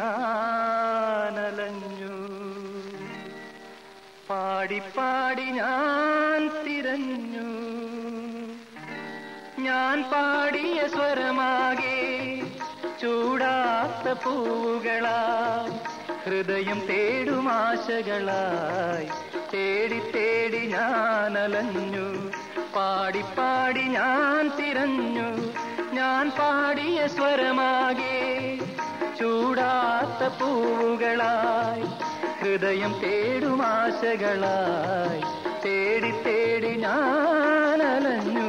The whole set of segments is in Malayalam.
ഞാനലഞ്ഞു പാടി പാടി ഞാൻ തിരഞ്ഞു ഞാൻ പാടിയ സ്വരമാകെ ചൂടാത്ത പൂവുകളായി ഹൃദയം തേടുമാശകളായി തേടി തേടി ഞാൻ അലഞ്ഞു പാടി പാടി ഞാൻ തിരഞ്ഞു ഞാൻ പാടിയ സ്വരമാകെ ചൂടാത്ത പൂവുകളായി ഹൃദയം തേടുമാശകളായി തേടി തേടി ഞാൻ അലഞ്ഞു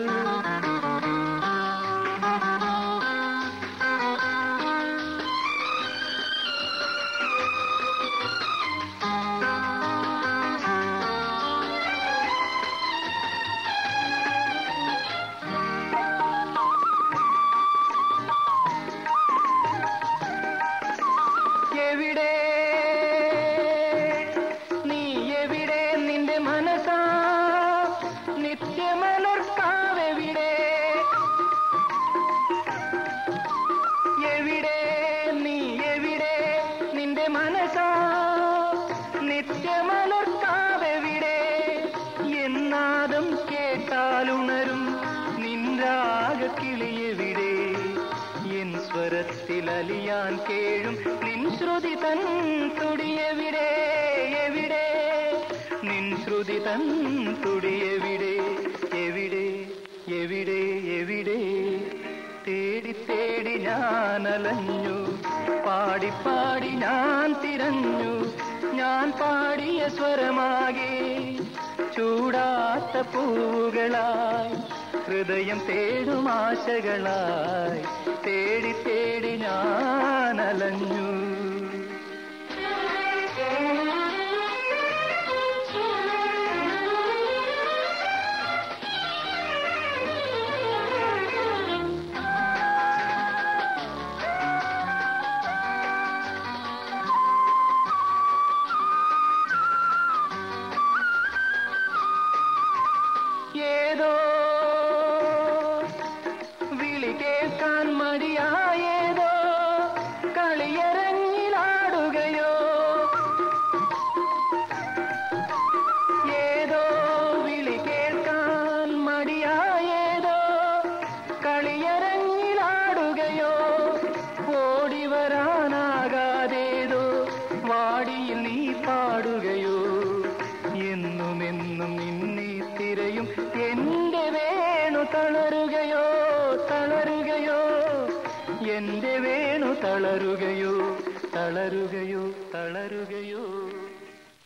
എവിടെ നീ എവിടെ നിന്റെ മനസ്സാ നിത്യമലർക്കാവെവിടെ എവിടെ നീ എവിടെ നിന്റെ മനസ്സാ നിത്യമലർക്കാവെവിടെ എന്നാദം കേട്ടാലുണരും നിൻരാഗ കിളിയെവിടെ എൻ സ്വരത്തിൽ അലിയാൻ കേഴും നിൻ ശ്രുതി തൻ തുടിയെവിടെ എവിടെ നിൻ ശ്രുതി തൻ തുടിയെവിടെ എവിടെ എവിടെ എവിടെ തേടി തേടി ഞാൻ അലഞ്ഞു പാടി പാടി ഞാൻ തിരഞ്ഞു ഞാൻ പാടിയ സ്വരമാകെ ചൂടാത്ത പൂവുകളായി ഹൃദയം തേടുമാശകളായി തേടി തേടി ഞാൻ അലഞ്ഞു ഏതോ വിളി കേൾക്കാൻ മടിയായേതോ കളിയരങ്ങിലാടുകയോ ഏതോ വിളി കേൾക്കാൻ മടിയായേതോ കളിയരങ്ങിലാടുകയോ ഓടി വരാനാകാതേതോ വാടിയിൽ നീ പാടുകയോ എന്നുമെന്നും നിന്നെ തിരയും എന്റെ വേണു തളരുകയോ തളരുകയോ എന്റെ വേണു തളരുകയോ തളരുകയോ തളരുകയോ